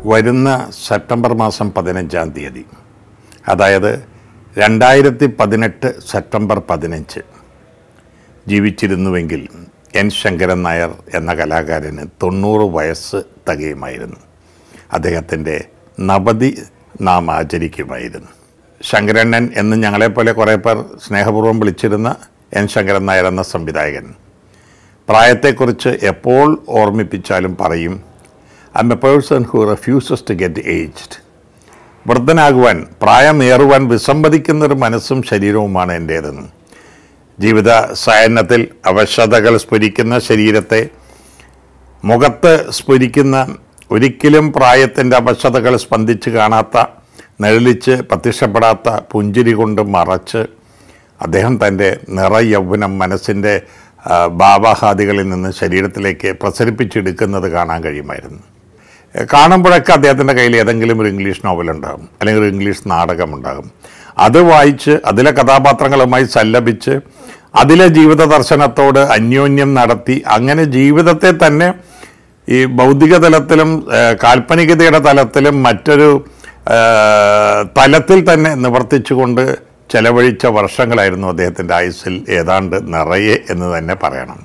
വരുന്ന സെപ്റ്റംബർ മാസം പതിനഞ്ചാം തീയതി അതായത് രണ്ടായിരത്തി പതിനെട്ട് സെപ്റ്റംബർ പതിനഞ്ച് ജീവിച്ചിരുന്നുവെങ്കിൽ എൻ ശങ്കരൻ നായർ എന്ന കലാകാരന് തൊണ്ണൂറ് വയസ്സ് തികയുമായിരുന്നു അദ്ദേഹത്തിൻ്റെ നവതി നാം ആചരിക്കുമായിരുന്നു ശങ്കരണ്ണൻ എന്ന് ഞങ്ങളെപ്പോലെ കുറേ പേർ സ്നേഹപൂർവ്വം വിളിച്ചിരുന്ന എൻ ശങ്കരൻ നായർ എന്ന സംവിധായകൻ പ്രായത്തെക്കുറിച്ച് എപ്പോൾ ഓർമ്മിപ്പിച്ചാലും പറയും I am a person who refuses to get aged വൃദ്ധനാകുവാൻ പ്രായമേറുവാൻ വിസമ്മതിക്കുന്നൊരു മനസ്സും ശരീരവുമാണ് എൻ്റേതെന്ന് ജീവിത സായന്നത്തിൽ അവശതകൾ സ്ഫുരിക്കുന്ന ശരീരത്തെ മുഖത്ത് സ്ഫുരിക്കുന്ന ഒരിക്കലും പ്രായത്തിൻ്റെ അവശതകൾ സ്പന്ദിച്ച് കാണാത്ത നിഴലിച്ച് പ്രത്യക്ഷപ്പെടാത്ത പുഞ്ചിരി കൊണ്ട് മറച്ച് അദ്ദേഹം തൻ്റെ നിറയൗവനം മനസ്സിൻ്റെ ആ, ഭാവാഹാദികളിൽ നിന്ന് ശരീരത്തിലേക്ക് പ്രസരിപ്പിച്ചെടുക്കുന്നത് കാണാൻ കഴിയുമായിരുന്നു ഏ, കാണുമ്പോഴൊക്കെ അദ്ദേഹത്തിൻ്റെ കയ്യിൽ ഏതെങ്കിലും ഒരു ഇംഗ്ലീഷ് നോവൽ ഉണ്ടാകും അല്ലെങ്കിൽ ഒരു ഇംഗ്ലീഷ് നാടകം ഉണ്ടാകും അത് വായിച്ച് അതിലെ കഥാപാത്രങ്ങളുമായി സല്ലപിച്ച് അതിലെ ജീവിത ദർശനത്തോട് അന്യോന്യം നടത്തി അങ്ങനെ ജീവിതത്തെ തന്നെ ഈ ഭൗതിക തലത്തിലും ഏ, കാൽപ്പനികതയുടെ തലത്തിലും മറ്റൊരു ഏ, തലത്തിൽ തന്നെ നിവർത്തിച്ചുകൊണ്ട് ചെലവഴിച്ച വർഷങ്ങളായിരുന്നു അദ്ദേഹത്തിൻ്റെ ആയുസ്സിൽ ഏതാണ്ട് നിറയെ എന്ന് തന്നെ പറയണം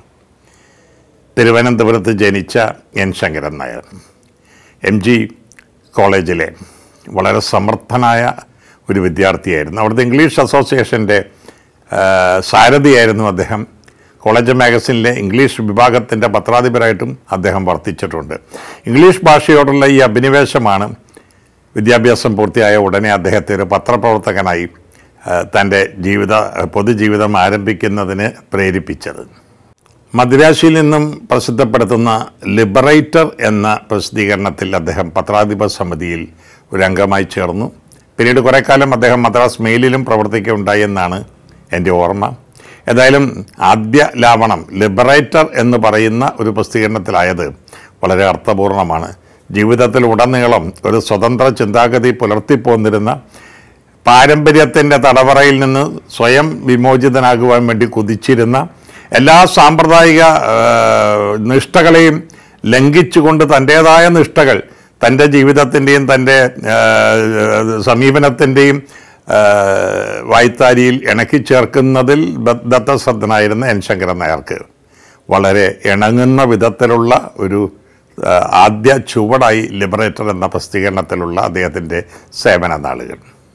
തിരുവനന്തപുരത്ത് ജനിച്ച N Sankaran Nair M G കോളേജിലെ വളരെ സമർത്ഥനായ ഒരു വിദ്യാർത്ഥിയായിരുന്നു അവിടുത്തെ ഇംഗ്ലീഷ് അസോസിയേഷൻ്റെ ആ, സാരഥിയായിരുന്നു അദ്ദേഹം കോളേജ് മാഗസിനിലെ ഇംഗ്ലീഷ് വിഭാഗത്തിൻ്റെ പത്രാധിപരായിട്ടും അദ്ദേഹം വർത്തിച്ചിട്ടുണ്ട് ഇംഗ്ലീഷ് ഭാഷയോടുള്ള ഈ അഭിനിവേശമാണ് വിദ്യാഭ്യാസം പൂർത്തിയായ ഉടനെ അദ്ദേഹത്തെ ഒരു പത്രപ്രവർത്തകനായി ആ, തൻ്റെ ജീവിത പൊതുജീവിതം ആരംഭിക്കുന്നതിന് പ്രേരിപ്പിച്ചത് മദ്രാശിയിൽ നിന്നും പ്രസിദ്ധപ്പെടുത്തുന്ന ലിബറേറ്റർ എന്ന പ്രസിദ്ധീകരണത്തിൽ അദ്ദേഹം പത്രാധിപ സമിതിയിൽ ഒരു അംഗമായി ചേർന്നു പിന്നീട് കുറേ കാലം അദ്ദേഹം മദ്രാസ് മെയിലിലും പ്രവർത്തിക്കുകയുണ്ടായി എന്നാണ് എൻ്റെ ഓർമ്മ ഏതായാലും ആദ്യ ലാവണം ലിബറേറ്റർ എന്ന് പറയുന്ന ഒരു പ്രസിദ്ധീകരണത്തിലായത് വളരെ അർത്ഥപൂർണമാണ് ജീവിതത്തിൽ ഉടനീളം ഒരു സ്വതന്ത്ര ചിന്താഗതി പുലർത്തിപ്പോന്നിരുന്ന പാരമ്പര്യത്തിൻ്റെ തടവറയിൽ നിന്ന് സ്വയം വിമോചിതനാകുവാൻ വേണ്ടി കുതിച്ചിരുന്ന എല്ലാ സാമ്പ്രദായിക ആ, നിഷ്ഠകളെയും ലംഘിച്ചുകൊണ്ട് തൻ്റേതായ നിഷ്ഠകൾ തൻ്റെ ജീവിതത്തിൻ്റെയും തൻ്റെ ആ, സമീപനത്തിൻ്റെയും ആ, വായ്ത്താരിയിൽ ഇണക്കി ചേർക്കുന്നതിൽ ദത്തശ്രദ്ധനായിരുന്ന എൻ ശങ്കരൻ നായർക്ക് വളരെ ഇണങ്ങുന്ന വിധത്തിലുള്ള ഒരു ആ, ആദ്യ ചുവടായി ലിബറേറ്റർ എന്ന പ്രസിദ്ധീകരണത്തിലുള്ള അദ്ദേഹത്തിൻ്റെ സേവന നാളുകൾ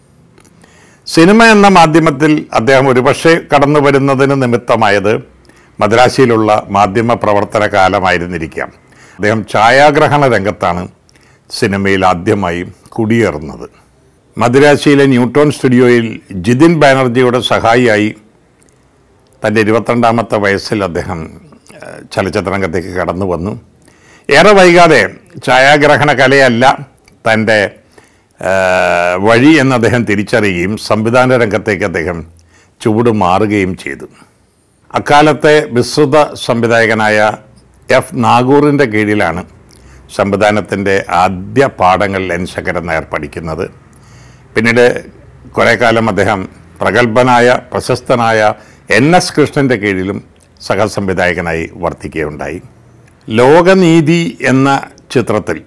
സിനിമ എന്ന മാധ്യമത്തിൽ അദ്ദേഹം ഒരുപക്ഷെ കടന്നു വരുന്നതിന് നിമിത്തമായത് മദ്രാശിയിലുള്ള മാധ്യമ പ്രവർത്തന കാലമായിരുന്നിരിക്കാം അദ്ദേഹം ഛായാഗ്രഹണ രംഗത്താണ് സിനിമയിൽ ആദ്യമായി കുടിയേറുന്നത് മദ്രാശിയിലെ ന്യൂട്ടോൺ സ്റ്റുഡിയോയിൽ ജിതിൻ ബാനർജിയുടെ സഹായിയായി തൻ്റെ ഇരുപത്തിരണ്ടാമത്തെ വയസ്സിൽ അദ്ദേഹം ഏഹ്, ചലച്ചിത്രരംഗത്തേക്ക് കടന്നു വന്നു ഏറെ വൈകാതെ ഛായാഗ്രഹണ കലയല്ല തൻ്റെ ഏഹ്, വഴി എന്ന് അദ്ദേഹം തിരിച്ചറിയുകയും സംവിധാന രംഗത്തേക്ക് അദ്ദേഹം ചുവട് മാറുകയും ചെയ്തു അക്കാലത്തെ വിസ്തൃത സംവിധായകനായ എഫ് നാഗൂറിൻ്റെ കീഴിലാണ് സംവിധാനത്തിൻ്റെ ആദ്യ പാഠങ്ങൾ എൻ ശങ്കരൻ നായർ പഠിക്കുന്നത് പിന്നീട് കുറേ കാലം അദ്ദേഹം പ്രഗത്ഭനായ പ്രശസ്തനായ എൻ എസ് കൃഷ്ണൻ്റെ കീഴിലും സഹസംവിധായകനായി വർത്തിക്കുകയുണ്ടായി ലോകനീതി എന്ന ചിത്രത്തിൽ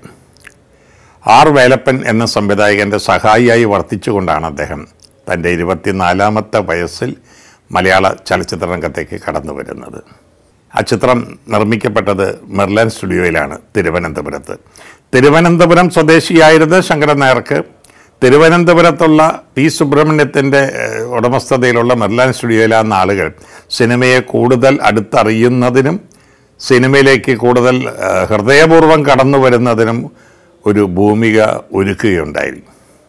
ആർ വേലപ്പൻ എന്ന സംവിധായകൻ്റെ സഹായിയായി വർത്തിച്ചുകൊണ്ടാണ് അദ്ദേഹം തൻ്റെ ഇരുപത്തിനാലാമത്തെ വയസ്സിൽ മലയാള ചലച്ചിത്ര രംഗത്തേക്ക് കടന്നു വരുന്നത് ആ ചിത്രം നിർമ്മിക്കപ്പെട്ടത് മെർലൻ സ്റ്റുഡിയോയിലാണ് തിരുവനന്തപുരത്ത് തിരുവനന്തപുരം സ്വദേശിയായിരുന്ന ശങ്കരൻ നായർക്ക് തിരുവനന്തപുരത്തുള്ള പി സുബ്രഹ്മണ്യത്തിൻ്റെ ഏഹ്, ഉടമസ്ഥതയിലുള്ള മെർലാൻ സ്റ്റുഡിയോയിലെ ആളുകൾ സിനിമയെ കൂടുതൽ അടുത്തറിയുന്നതിനും സിനിമയിലേക്ക് കൂടുതൽ ഏഹ്, ഹൃദയപൂർവ്വം കടന്നു വരുന്നതിനും ഒരു ഭൂമിക ഒരുക്കുകയുണ്ടായി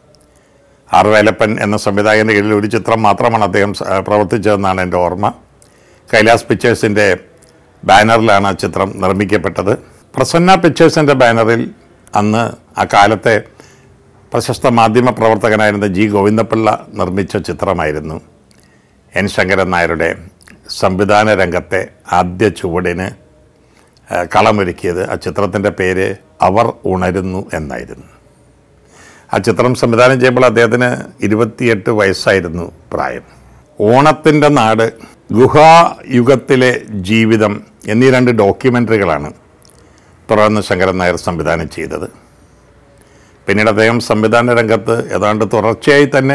ആർ വേലപ്പൻ എന്ന സംവിധായകൻ്റെ കീഴിൽ ഒരു ചിത്രം മാത്രമാണ് അദ്ദേഹം സ- പ്രവർത്തിച്ചതെന്നാണ് എൻ്റെ ഓർമ്മ കൈലാസ് പിക്ചേഴ്സിൻ്റെ ബാനറിലാണ് ആ ചിത്രം നിർമ്മിക്കപ്പെട്ടത് പ്രസന്ന പിക്ചേഴ്സിൻ്റെ ബാനറിൽ അന്ന് ആ കാലത്തെ പ്രശസ്ത മാധ്യമ പ്രവർത്തകനായിരുന്ന ജി ഗോവിന്ദപിള്ള നിർമ്മിച്ച ചിത്രമായിരുന്നു എൻ ശങ്കരൻ നായരുടെ സംവിധാന രംഗത്തെ ആദ്യ ചുവടിന് ആ, കളമൊരുക്കിയത് ആ ചിത്രത്തിൻ്റെ പേര് അവർ ഉണരുന്നു എന്നായിരുന്നു ആ ചിത്രം സംവിധാനം ചെയ്യുമ്പോൾ അദ്ദേഹത്തിന് ഇരുപത്തിയെട്ട് വയസ്സായിരുന്നു പ്രായം ഓണത്തിൻ്റെ നാട് ഗുഹായുഗത്തിലെ ജീവിതം എന്നീ രണ്ട് ഡോക്യുമെൻ്ററികളാണ് തുടർന്ന് ശങ്കരൻ നായർ സംവിധാനം ചെയ്തത് പിന്നീട് അദ്ദേഹം സംവിധാന രംഗത്ത് ഏതാണ്ട് തുടർച്ചയായി തന്നെ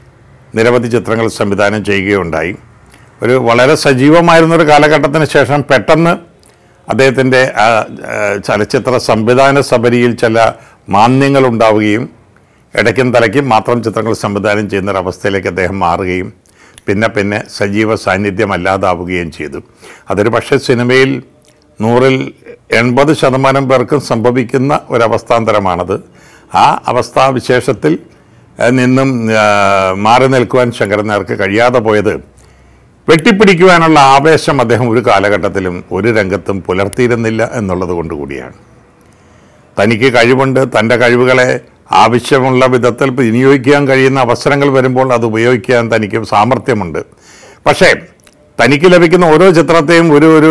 നിരവധി ചിത്രങ്ങൾ സംവിധാനം ചെയ്യുകയുണ്ടായി ഒരു വളരെ സജീവമായിരുന്നൊരു കാലഘട്ടത്തിന് ശേഷം പെട്ടെന്ന് അദ്ദേഹത്തിൻ്റെ ആ, ആ, ചലച്ചിത്ര സംവിധാന സബരിയിൽ ചില മാന്യങ്ങൾ ഉണ്ടാവുകയും ഇടയ്ക്കും തലയ്ക്കും മാത്രം ചിത്രങ്ങൾ സംവിധാനം ചെയ്യുന്ന ഒരു അവസ്ഥയിലേക്ക് അദ്ദേഹം മാറുകയും പിന്നെ പിന്നെ സജീവ സാന്നിധ്യമല്ലാതാവുകയും ചെയ്തു അതൊരു പക്ഷേ സിനിമയിൽ നൂറിൽ എൺപത് ശതമാനം പേർക്കും സംഭവിക്കുന്ന ഒരവസ്ഥാന്തരമാണത് ആ അവസ്ഥാവിശേഷത്തിൽ ഏഹ്, നിന്നും ആ, മാറി നിൽക്കുവാൻ ശങ്കരൻ നായർക്ക് കഴിയാതെ പോയത് വെട്ടിപ്പിടിക്കുവാനുള്ള ആവേശം അദ്ദേഹം ഒരു കാലഘട്ടത്തിലും ഒരു രംഗത്തും പുലർത്തിയിരുന്നില്ല എന്നുള്ളത് കൊണ്ട് കൂടിയാണ് തനിക്ക് കഴിവുണ്ട് തൻ്റെ കഴിവുകളെ ആവശ്യമുള്ള വിധത്തിൽ വിനിയോഗിക്കാൻ കഴിയുന്ന അവസരങ്ങൾ വരുമ്പോൾ അത് ഉപയോഗിക്കാൻ തനിക്ക് സാമർഥ്യമുണ്ട് പക്ഷേ തനിക്ക് ലഭിക്കുന്ന ഓരോ ചിത്രത്തെയും ഒരു ഒരു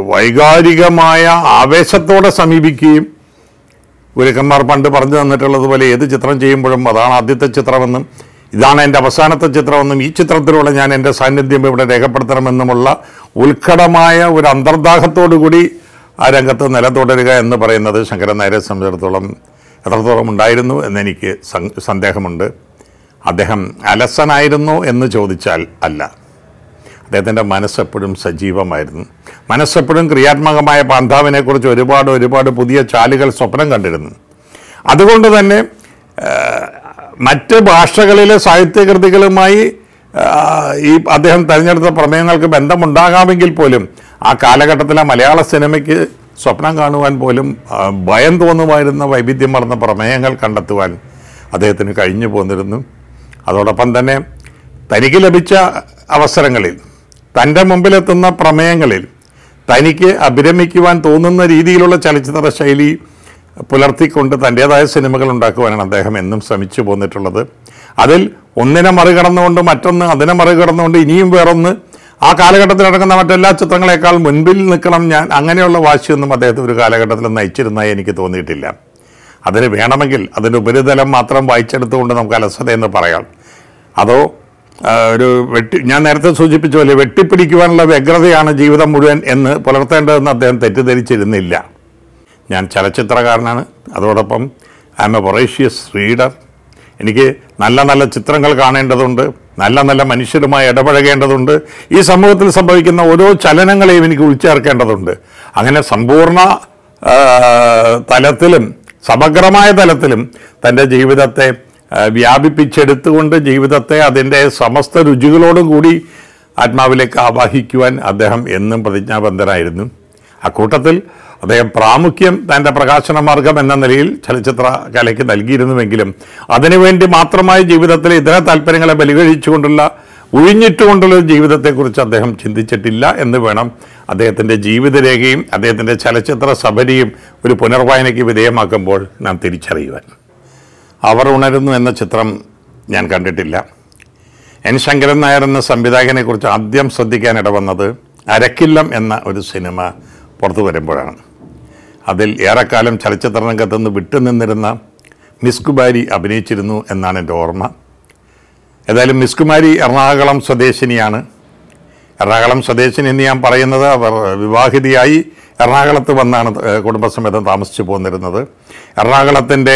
വൈകാരികമായ ആവേശത്തോടെ സമീപിക്കുകയും ഗുരുക്കന്മാർ പണ്ട് പറഞ്ഞു തന്നിട്ടുള്ളതുപോലെ ഏത് ചിത്രം ചെയ്യുമ്പോഴും അതാണ് ആദ്യത്തെ ചിത്രമെന്നും ഇതാണ് എൻ്റെ അവസാനത്തെ ചിത്രമെന്നും ഈ ചിത്രത്തിലൂടെ ഞാൻ എൻ്റെ സാന്നിധ്യം ഇവിടെ രേഖപ്പെടുത്തണമെന്നുമുള്ള ഉത്കടമായ ഒരു അന്തർദാഹത്തോടു കൂടി ആ രംഗത്ത് നിലതുടരുക എന്ന് പറയുന്നത് ശങ്കരൻ നായരെ സംബന്ധിച്ചിടത്തോളം എത്രത്തോളം ഉണ്ടായിരുന്നു എന്നെനിക്ക് സം- സന്ദേഹമുണ്ട് അദ്ദേഹം അലസനായിരുന്നോ എന്ന് ചോദിച്ചാൽ അല്ല അദ്ദേഹത്തിൻ്റെ മനസ്സെപ്പോഴും സജീവമായിരുന്നു മനസ്സെപ്പോഴും ക്രിയാത്മകമായ പാന്താവിനെക്കുറിച്ച് ഒരുപാട് ഒരുപാട് പുതിയ ചാലുകൾ സ്വപ്നം കണ്ടിരുന്നു അതുകൊണ്ട് തന്നെ ആ, മറ്റ് ഭാഷകളിലെ സാഹിത്യകൃതികളുമായി ആ, ഈ അദ്ദേഹം തിരഞ്ഞെടുത്ത പ്രമേയങ്ങൾക്ക് ബന്ധമുണ്ടാകാമെങ്കിൽ പോലും ആ കാലഘട്ടത്തിലെ മലയാള സിനിമയ്ക്ക് സ്വപ്നം കാണുവാൻ പോലും ആ, ഭയം തോന്നുമായിരുന്ന വൈവിധ്യം മറന്ന പ്രമേയങ്ങൾ കണ്ടെത്തുവാൻ അദ്ദേഹത്തിന് കഴിഞ്ഞു പോന്നിരുന്നു അതോടൊപ്പം തന്നെ തനിക്ക് ലഭിച്ച അവസരങ്ങളിൽ തൻ്റെ മുമ്പിലെത്തുന്ന പ്രമേയങ്ങളിൽ തനിക്ക് അഭിരമിക്കുവാൻ തോന്നുന്ന രീതിയിലുള്ള ചലച്ചിത്ര ശൈലി പുലർത്തിക്കൊണ്ട് തൻ്റേതായ സിനിമകൾ ഉണ്ടാക്കുവാനാണ് അദ്ദേഹം എന്നും ശ്രമിച്ചു പോന്നിട്ടുള്ളത് അതിൽ ഒന്നിനെ മറികടന്നുകൊണ്ട് മറ്റൊന്ന് അതിനെ മറികടന്നുകൊണ്ട് ഇനിയും വേറൊന്ന് ആ കാലഘട്ടത്തിൽ നടക്കുന്ന മറ്റെല്ലാ ചിത്രങ്ങളെക്കാൾ മുൻപിൽ നിൽക്കണം ഞാൻ അങ്ങനെയുള്ള വാശിയൊന്നും അദ്ദേഹത്തെ ഒരു കാലഘട്ടത്തിൽ നയിച്ചിരുന്നതായി എനിക്ക് തോന്നിയിട്ടില്ല അതിന് വേണമെങ്കിൽ അതിൻ്റെ ഉപരിതലം മാത്രം വായിച്ചെടുത്തുകൊണ്ട് നമുക്ക് അലസത എന്ന് പറയാം അതോ ആ, ഒരു വെട്ടി ഞാൻ നേരത്തെ സൂചിപ്പിച്ച പോലെ വെട്ടിപ്പിടിക്കുവാനുള്ള വ്യഗ്രതയാണ് ജീവിതം മുഴുവൻ എന്ന് പുലർത്തേണ്ടതെന്ന് അദ്ദേഹം തെറ്റിദ്ധരിച്ചിരുന്നില്ല ഞാൻ ചലച്ചിത്രകാരനാണ് അതോടൊപ്പം I am a voracious reader എനിക്ക് നല്ല നല്ല ചിത്രങ്ങൾ കാണേണ്ടതുണ്ട് നല്ല നല്ല മനുഷ്യരുമായി ഇടപഴകേണ്ടതുണ്ട് ഈ സമൂഹത്തിൽ സംഭവിക്കുന്ന ഓരോ ചലനങ്ങളെയും എനിക്ക് ഉൾച്ചേർക്കേണ്ടതുണ്ട് അങ്ങനെ സമ്പൂർണ്ണ ആ, തലത്തിലും സമഗ്രമായ തലത്തിലും തൻ്റെ ജീവിതത്തെ ആ, വ്യാപിപ്പിച്ചെടുത്തുകൊണ്ട് ജീവിതത്തെ അതിൻ്റെ സമസ്ത രുചികളോടും കൂടി ആത്മാവിലേക്ക് ആവാഹിക്കുവാൻ അദ്ദേഹം എന്നും പ്രതിജ്ഞാബദ്ധനായിരുന്നു അക്കൂട്ടത്തിൽ അദ്ദേഹം പ്രാമുഖ്യം തൻ്റെ പ്രകാശന മാർഗം എന്ന നിലയിൽ ചലച്ചിത്ര കലയ്ക്ക് നൽകിയിരുന്നുവെങ്കിലും അതിനുവേണ്ടി മാത്രമായി ജീവിതത്തിലെ ഇതര താല്പര്യങ്ങളെ ബലികഴിച്ചുകൊണ്ടുള്ള ഒഴിഞ്ഞിട്ടുകൊണ്ടുള്ള ഒരു ജീവിതത്തെക്കുറിച്ച് അദ്ദേഹം ചിന്തിച്ചിട്ടില്ല എന്ന് വേണം അദ്ദേഹത്തിൻ്റെ ജീവിതരേഖയും അദ്ദേഹത്തിൻ്റെ ചലച്ചിത്ര സബരിയും ഒരു പുനർവായനയ്ക്ക് വിധേയമാക്കുമ്പോൾ നാം തിരിച്ചറിയുവാൻ അവർ ഉണരുന്നു എന്ന ചിത്രം ഞാൻ കണ്ടിട്ടില്ല എൻ ശങ്കരൻ നായർ എന്ന സംവിധായകനെക്കുറിച്ച് ആദ്യം ശ്രദ്ധിക്കാൻ ഇടവന്നത് അരക്കില്ലം എന്ന ഒരു സിനിമ പുറത്തു വരുമ്പോഴാണ് അതിൽ ഏറെക്കാലം ചലച്ചിത്ര രംഗത്ത് നിന്ന് വിട്ടുനിന്നിരുന്ന മിസ് കുമാരി അഭിനയിച്ചിരുന്നു എന്നാണ് എൻ്റെ ഓർമ്മ ഏതായാലും മിസ് കുമാരി എറണാകുളം സ്വദേശിനിയാണ് എറണാകുളം സ്വദേശിനി എന്ന് ഞാൻ പറയുന്നത് അവർ വിവാഹിതയായി എറണാകുളത്ത് വന്നാണ് ഏഹ്, കുടുംബസമേതം താമസിച്ചു പോന്നിരുന്നത് എറണാകുളത്തിൻ്റെ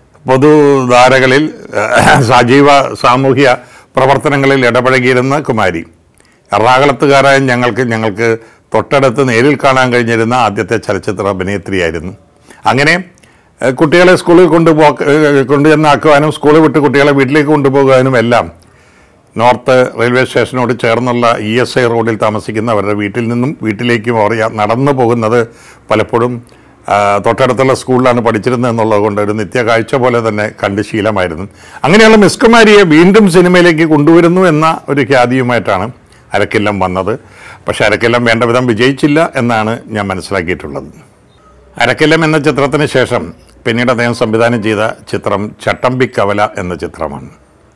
പൊതുധാരകളിൽ ഏഹ്, സജീവ സാമൂഹ്യ പ്രവർത്തനങ്ങളിൽ ഇടപഴകിയിരുന്ന കുമാരി എറണാകുളത്തുകാരായ ഞങ്ങൾക്ക് ഞങ്ങൾക്ക് തൊട്ടടുത്ത് നേരിൽ കാണാൻ കഴിഞ്ഞിരുന്ന ആദ്യത്തെ ചലച്ചിത്ര അഭിനേത്രിയായിരുന്നു അങ്ങനെ ഏഹ്, കുട്ടികളെ സ്കൂളിൽ കൊണ്ടുപോ ഏഹ്, കൊണ്ടുചെന്നാക്കുവാനും സ്കൂളിൽ വിട്ട് കുട്ടികളെ വീട്ടിലേക്ക് കൊണ്ടുപോകാനും എല്ലാം നോർത്ത് റെയിൽവേ സ്റ്റേഷനോട് ചേർന്നുള്ള ഇ എസ് ഐ റോഡിൽ താമസിക്കുന്നവരുടെ വീട്ടിൽ നിന്നും വീട്ടിലേക്കും അവർ യാ- നടന്നു പോകുന്നത് പലപ്പോഴും ആ, തൊട്ടടുത്തുള്ള സ്കൂളിലാണ് പഠിച്ചിരുന്നത് എന്നുള്ളത് കൊണ്ട് ഒരു നിത്യ കാഴ്ച പോലെ തന്നെ കണ്ട് ശീലമായിരുന്നു അങ്ങനെയുള്ള മിസ് കുമാരിയെ വീണ്ടും സിനിമയിലേക്ക് കൊണ്ടുവരുന്നു എന്ന ഒരു ഖ്യാതിയുമായിട്ടാണ് അരക്കില്ലം വന്നത് പക്ഷെ അരക്കില്ലം വേണ്ട വിധം വിജയിച്ചില്ല എന്നാണ് ഞാൻ മനസ്സിലാക്കിയിട്ടുള്ളത് അരക്കില്ലം എന്ന ചിത്രത്തിന് ശേഷം പിന്നീട് അദ്ദേഹം സംവിധാനം ചെയ്ത ചിത്രം ചട്ടമ്പിക്കവല എന്ന ചിത്രമാണ്